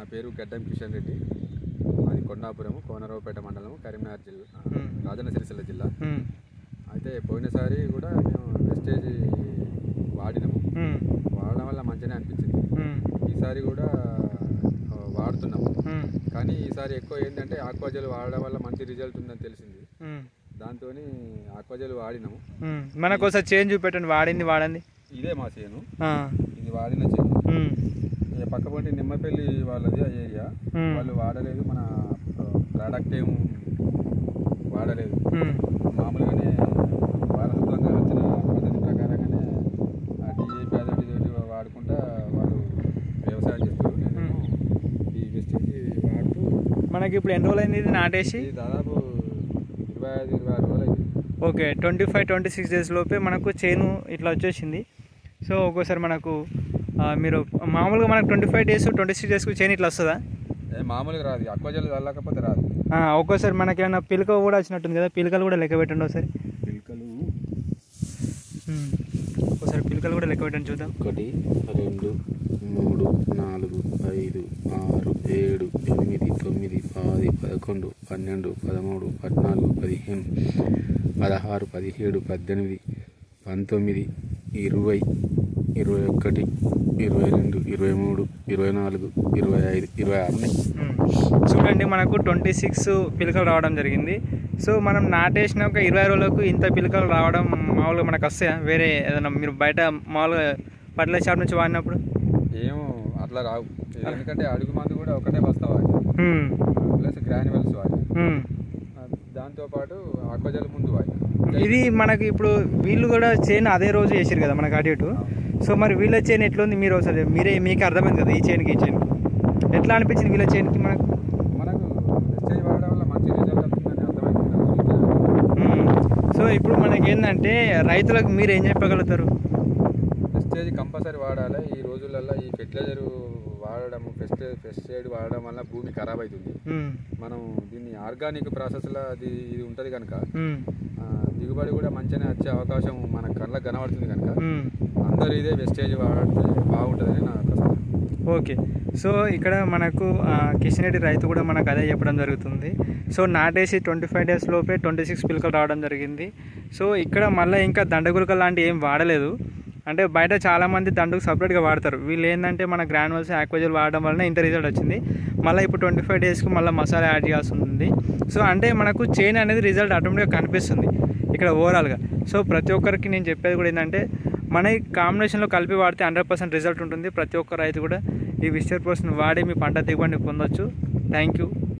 నా పేరు గడ్డం కిషన్ రెడ్డి మాది కొండాపురం కోనరావుపేట మండలం కరీంనగర్ జిల్లా మ్మ్. రాజన్న సిరిసిల్ల జిల్లా మ్మ్. అయితే పోయినసారి కూడా మేము వెస్టేజ్ వాడినాము మ్మ్. వాడడం వల్ల మంచిగానే అనిపించింది మ్మ్. ఈసారి కూడా ఆ, వాడుతున్నాము మ్మ్. కానీ ఈసారి ఎక్కువ ఏంటంటే ఆక్వాజల్ వాడడం వల్ల మంచి రిజల్ట్ ఉందని తెలిసింది మ్మ్. దాంతో ఆక్వాజల్ వాడినాము మ్మ్. మనకు ఒకసారి చేంజ్ చూపెట్టండి వాడింది వాడండి ఇదే మా చేను ఆ. ఇది వాడిన చేను మ్మ్. ఇక పక్క పొంటి నిమ్మపల్లి వాళ్ళది ఆ ఏరియా మ్మ్. వాళ్ళు వాడలేదు మన ప్రోడక్ట్ ఏం వాడలేదు మ్మ్. మామూలుగానే వారసత్వంగా వచ్చిన పద్ధతి ప్రకారంగానే ఆ డిఏపి అదొకటి ఇదొకటి వాడుకుంటా వాళ్ళు వ్యవసాయం చేస్తారు నేను ఈ వెస్టేజ్ వాడుతూ మనకి ఇప్పుడు ఎన్ని రోజులు అయింది ఇది నాటేసి ఇది దాదాపు ఇరవై ఐదు ఇరవై ఆరు రోజులు అయింది okay twenty five twenty six days లోపే మనకు చేను ఇట్లా వచ్చేసింది సో ఒక్కోసారి మనకు ఆ, మీరు మామూలుగా మనకు twenty five days twenty six డేస్కి చేను ఇట్లా వస్తుందా ఏ మామూలుగా రాదు అక్వజల్ చల్లకపోతే రాదు ఆ, ఒక్కోసారి మనకి ఏమైనా పిలక కూడా వచ్చినట్టుంది కదా పిలకలు కూడా లెక్క పెట్టండి ఒకసారి పిలకలు మ్మ్. ఒకసారి పిలకలు కూడా లెక్క పెట్టండి చూద్దాం ఒకటి రెండు మూడు నాలుగు ఐదు ఆరు ఏడు ఎనిమిది తొమ్మిది పది పదకొండు పన్నెండు పదమూడు పద్నాలుగు పదిహేను పదహారు పదిహేడు పద్దెనిమిది పంతొమ్మిది ఇరవై ఇరవై ఒకటి ఇరవై రెండు ఇరవై మూడు ఇరవై నాలుగు ఇరవై ఐదు ఇరవై ఆరు ఉన్నాయి. మ్మ్. చూడండి మనకు ట్వంటీ సిక్స్ పిలకలు రావడం జరిగింది సో మనం నాటేసిన ఒక ఇరవై రోజులకు ఇంత పిలకలు రావడం మామూలుగా మనకు వస్తాయా వేరే ఏదైనా మీరు బయట మామూలుగా పట్ల షాప్ నుంచి వాడినప్పుడు ఏమో అట్లా రావు ఎందుకంటే అడుగు మందు కూడా ఒకటే బస్తా వాడి మ్మ్. ప్లస్ గ్రాన్యువల్స్ వాడి మ్మ్. దాంతోపాటు ఆక్వజల్ ముందు వాడి ఇది మనకి ఇప్పుడు వీళ్ళు కూడా చైన్ అదే రోజు చేసారు కదా మనకు అటు ఇటు సో మరి వీళ్ళ చైన్ ఎట్లుంది మీరు ఒకసారి మీరే మీకు అర్థమైంది కదా ఈ చైన్కి ఈ చైన్ ఎట్లా అనిపించింది వీళ్ళ చైన్కి మనకు మనకు వెస్టేజ్ వాడడం వల్ల మంచి రిజల్ట్ వస్తుందని అర్థమైంది మ్మ్. సో ఇప్పుడు మనకి ఏంటంటే రైతులకు మీరు ఏం చెప్పగలుగుతారు వెస్టేజ్ కంపల్సరీ వాడాలి ఈ రోజులలో ఈ ఫెర్టిలైజర్ వాడడం ఫెస్ట్ పెస్టిసైడ్ వాడడం వల్ల భూమి ఖరాబ్ అవుతుంది మ్మ్. మనం దీన్ని ఆర్గానిక్ ప్రాసెస్లో అది ఇది ఉంటుంది కనుక మ్మ్. ఆ, దిగుబడి కూడా మంచిగానే వచ్చే అవకాశం మన కళ్ళకు కనబడుతుంది కనుక మ్మ్. అందరూ ఇదే వెస్టేజ్ వాడితే బాగుంటుందని నా యొక్క సలహా. ఓకే సో ఇక్కడ మనకు ఆ, కిషన్ రెడ్డి రైతు కూడా మనకు అదే చెప్పడం జరుగుతుంది సో నాటేసి ట్వంటీ ఫైవ్ డేస్ లోపే ట్వంటీ సిక్స్ పిలకలు రావడం జరిగింది సో ఇక్కడ మళ్ళీ ఇంకా దండగులకలు లాంటివి ఏం వాడలేదు అంటే బయట చాలామంది దండుకు సపరేట్గా వాడతారు వీళ్ళు ఏంటంటే మన గ్రాన్యువల్స్ యాక్వజల్ వాడడం వలన ఇంత రిజల్ట్ వచ్చింది మళ్ళీ ఇప్పుడు ట్వంటీ ఫైవ్ డేస్కి మళ్ళీ మసాలా యాడ్ చేయాల్సి ఉంటుంది సో అంటే మనకు చైన్ అనేది రిజల్ట్ ఆటోమేటిక్గా కనిపిస్తుంది ఇక్కడ ఓవరాల్గా సో ప్రతి ఒక్కరికి నేను చెప్పేది కూడా ఏంటంటే మన ఈ కాంబినేషన్లో కలిపి వాడితే హండ్రెడ్ పర్సెంట్ రిజల్ట్ ఉంటుంది ప్రతి ఒక్క రైతు కూడా ఈ విస్టర్ పోస్ట్ని వాడి మీ పంట దిగుబడిని పొందొచ్చు థ్యాంక్ యూ